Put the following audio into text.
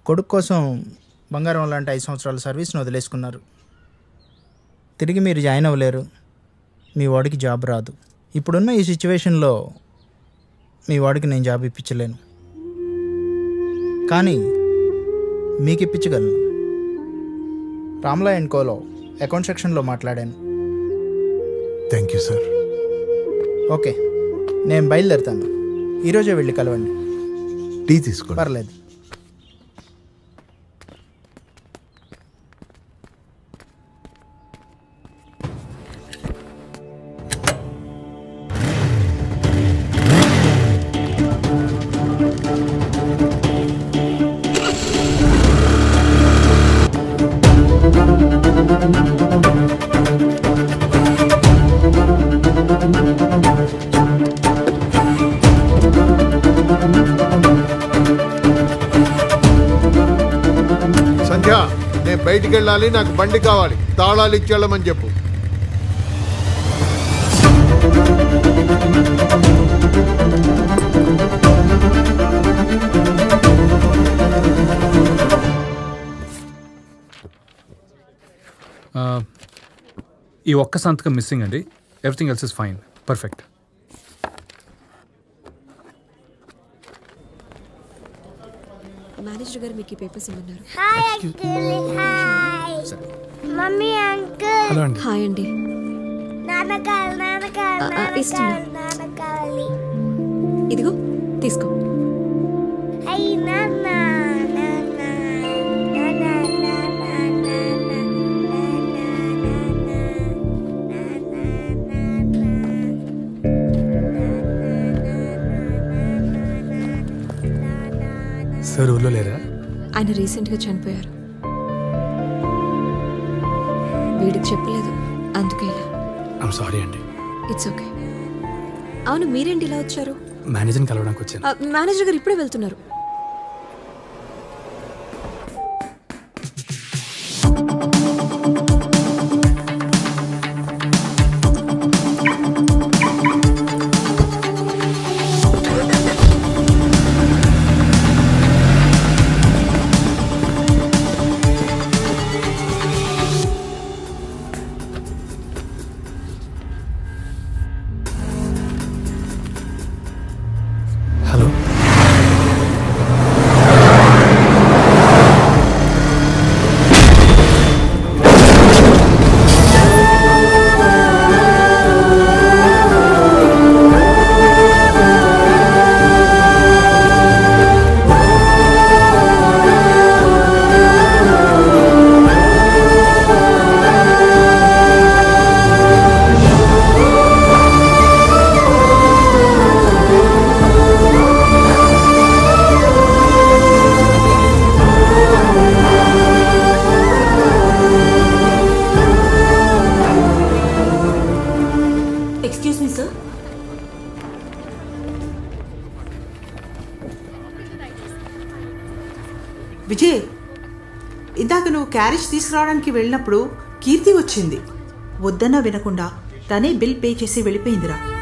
కొడుకు కోసం బంగారం లాంటి ఐదు సంవత్సరాల సర్వీస్ను వదిలేసుకున్నారు తిరిగి మీరు జాయిన్ అవ్వలేరు మీ వాడికి జాబ్ రాదు ఇప్పుడున్న ఈ సిచ్యువేషన్లో మీ వాడికి నేను జాబ్ ఇప్పించలేను కానీ మీకు ఇప్పించగలను రామ్లా అండ్ కోలో అకౌంట్ సెక్షన్లో మాట్లాడాను థ్యాంక్ యూ సార్ ఓకే నేను బయలుదేరుతాను ఈరోజే వెళ్ళి కలవండి టీ తీసుకోండి పర్లేదు సంధ్య నేను బయటికి వెళ్ళాలి నాకు బండి కావాలి తాళాలు ఇచ్చి వెళ్ళమని చెప్పు ఆ, ఈ ఒక్క సంతకం మిస్సింగ్ అండి everything else is fine perfect manager గారు మీకు ఈ పేపర్స్ ఇమ్మన్నారు hi uncle hi mummy uncle hello అండి హాయ్ అండి నాన్న కావాలి నాన్న కావాలి ఆ, ఆ, నాన్న ఇస్తున్నా. కావాలి నాన్న కావాలి ఇదిగో తీసుకో అయ్యి నాన్న నాన్న నాన్న నాన్న నాన్న సార్ ఊళ్ళో లేరా ఆయన రీసెంట్గా చనిపోయారు వీడికి చెప్పలేదు అందుకే ఇలా ఐమ్ సారీ అండి ఇట్స్ ఓకే అవును మీరేంటి ఇలా వచ్చారు మేనేజర్ని కలవడానికి వచ్చాను ఆ, మేనేజర్ గారు ఇప్పుడే వెళ్తున్నారు hello excuse me sir Vijay ఇందాక నువ్వు క్యారేజ్ తీసుకురావడానికి వెళ్ళినప్పుడు కీర్తి వచ్చింది వద్దన్నా వినకుండా తనే బిల్ పే చేసి వెళ్ళిపోయిందిరా